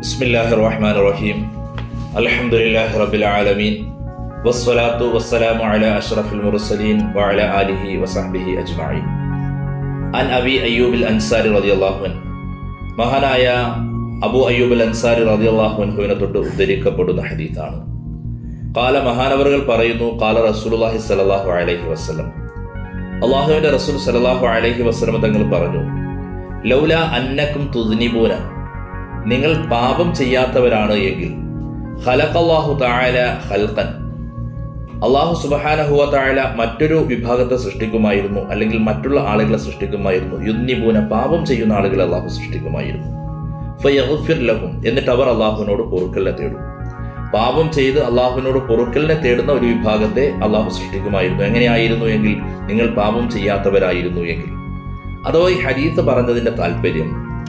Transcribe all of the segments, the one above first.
بسم الله الرحمن الرحيم الحمد لله رب العالمين والصلاة والسلام على أشرف المرسلين وعلى آله وصحبه أجمعين عن أبي أيوب الأنصاري رضي الله عنه മഹാനായ അബു അയ്യൂബ് അൽ അൻസാരി റതി അള്ളാഹുവിനെ തൊട്ട് ഉദ്ധരിക്കപ്പെടുന്ന ഹദീത്താണ് കാല മഹാനവറുകൾ പറയുന്നു കാല റസൂലുള്ളാഹി സ്വല്ലല്ലാഹു അലൈഹി വസല്ലം അള്ളാഹുവിന്റെ റസൂൽ സല്ലല്ലാഹു അലൈഹി വസല്ലം തങ്ങൾ പറഞ്ഞു ലൗല അന്നക്കും തുദ്നിബൂന നിങ്ങൾ പാപം ചെയ്യാത്തവരാണ് എങ്കിൽ ഖലഖല്ലാഹു തആല ഖൽഖൻ അള്ളാഹു സുബഹാനഹുവ താഴല മറ്റൊരു വിഭാഗത്തെ സൃഷ്ടിക്കുമായിരുന്നു അല്ലെങ്കിൽ മറ്റുള്ള ആളുകളെ സൃഷ്ടിക്കുമായിരുന്നു യുദ്നിപൂന പാപം ചെയ്യുന്ന ആളുകളെ അള്ളാഹു സൃഷ്ടിക്കുമായിരുന്നു ഫയഗ്ഫിർ ലഹും എന്നിട്ട് അവർ അള്ളാഹുവിനോട് പൊറുക്കലിനെ തേടും പാപം ചെയ്ത് അള്ളാഹുവിനോട് പൊറുക്കലിനെ തേടുന്ന ഒരു വിഭാഗത്തെ അള്ളാഹു സൃഷ്ടിക്കുമായിരുന്നു എങ്ങനെയായിരുന്നു എങ്കിൽ നിങ്ങൾ പാപം ചെയ്യാത്തവരായിരുന്നു എങ്കിൽ അതോ ഈ ഹദീസ് പറഞ്ഞതിന്റെ താല്പര്യം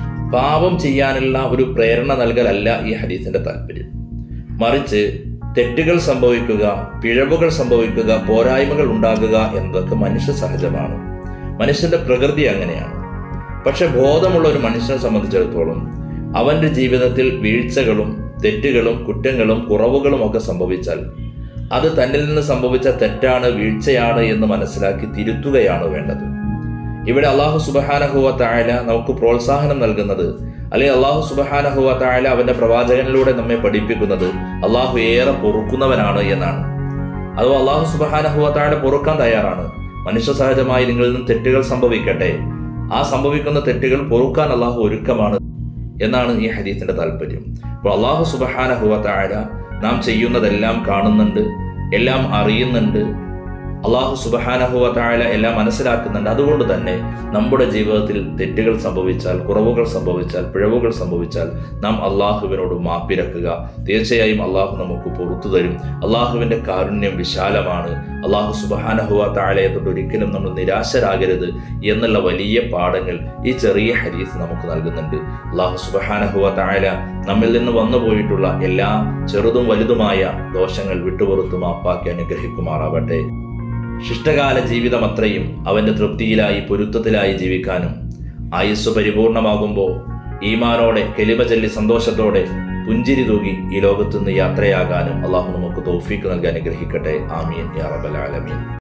പാപം ചെയ്യാനുള്ള ഒരു പ്രേരണ നൽകലല്ല ഈ ഹദീസിന്റെ താല്പര്യം മറിച്ച് തെറ്റുകൾ സംഭവിക്കുക പിഴവുകൾ സംഭവിക്കുക പോരായ്മകൾ ഉണ്ടാകുക എന്നതൊക്കെ മനുഷ്യ സഹജമാണ് മനുഷ്യന്റെ പ്രകൃതി അങ്ങനെയാണ് പക്ഷെ ബോധമുള്ള ഒരു മനുഷ്യനെ സംബന്ധിച്ചിടത്തോളം അവന്റെ ജീവിതത്തിൽ വീഴ്ചകളും തെറ്റുകളും കുറ്റങ്ങളും കുറവുകളും ഒക്കെ സംഭവിച്ചാൽ അത് തന്നിൽ നിന്ന് സംഭവിച്ച തെറ്റാണ് വീഴ്ചയാണ് എന്ന് മനസ്സിലാക്കി തിരുത്തുകയാണ് വേണ്ടത് ഇവിടെ അള്ളാഹു സുബഹാനഹുവ തായാല നമുക്ക് പ്രോത്സാഹനം നൽകുന്നത് അല്ലെങ്കിൽ അള്ളാഹു സുബഹാനഹുവ തായാല അവന്റെ പ്രവാചകനിലൂടെ നമ്മെ പഠിപ്പിക്കുന്നത് അള്ളാഹു ഏറെ പൊറുക്കുന്നവനാണ് എന്നാണ് അഥവാ അള്ളാഹു സുബഹാനഹുവ തായാല പൊറുക്കാൻ തയ്യാറാണ് മനുഷ്യ സഹജമായി നിങ്ങളിൽ നിന്നും തെറ്റുകൾ സംഭവിക്കട്ടെ ആ സംഭവിക്കുന്ന തെറ്റുകൾ പൊറുക്കാൻ അള്ളാഹു ഒരുക്കമാണ് എന്നാണ് ഈ ഹദീസിന്റെ താല്പര്യം അപ്പോൾ അള്ളാഹു സുബഹാനഹുവ തായാല നാം ചെയ്യുന്നതെല്ലാം കാണുന്നുണ്ട് എല്ലാം അറിയുന്നുണ്ട് അള്ളാഹു സുബഹാനഹുവ താഴല എല്ലാം മനസ്സിലാക്കുന്നുണ്ട് അതുകൊണ്ട് തന്നെ നമ്മുടെ ജീവിതത്തിൽ തെറ്റുകൾ സംഭവിച്ചാൽ കുറവുകൾ സംഭവിച്ചാൽ പിഴവുകൾ സംഭവിച്ചാൽ നാം അള്ളാഹുവിനോട് മാപ്പിരക്കുക തീർച്ചയായും അള്ളാഹു നമുക്ക് പുറത്തു തരും അള്ളാഹുവിൻ്റെ കാരുണ്യം വിശാലമാണ് അള്ളാഹു സുബഹാനഹുവ താഴലയെ തൊട്ട് ഒരിക്കലും നമ്മൾ നിരാശരാകരുത് എന്നുള്ള വലിയ പാഠങ്ങൾ ഈ ചെറിയ ഹരീസ് നമുക്ക് നൽകുന്നുണ്ട് അള്ളാഹു സുബഹാനഹുവ താഴല നമ്മിൽ നിന്ന് വന്നു പോയിട്ടുള്ള എല്ലാ ചെറുതും വലുതുമായ ദോഷങ്ങൾ വിട്ടുപുറത്തു മാപ്പാക്കി അനുഗ്രഹിക്കുമാറാവട്ടെ ശിഷ്ടകാല ജീവിതം അത്രയും അവന്റെ തൃപ്തിയിലായി പൊരുത്തത്തിലായി ജീവിക്കാനും ആയുസ് പരിപൂർണമാകുമ്പോൾ ഈമാനോടെ കെലിമ ചൊല്ലി സന്തോഷത്തോടെ പുഞ്ചിരി തൂകി ഈ ലോകത്തുനിന്ന് യാത്രയാകാനും അള്ളാഹു നമുക്ക് തോഫീക്ക് നൽകാൻ അനുഗ്രഹിക്കട്ടെ ആമീൻ യാ റബ്ബൽ ആലമീൻ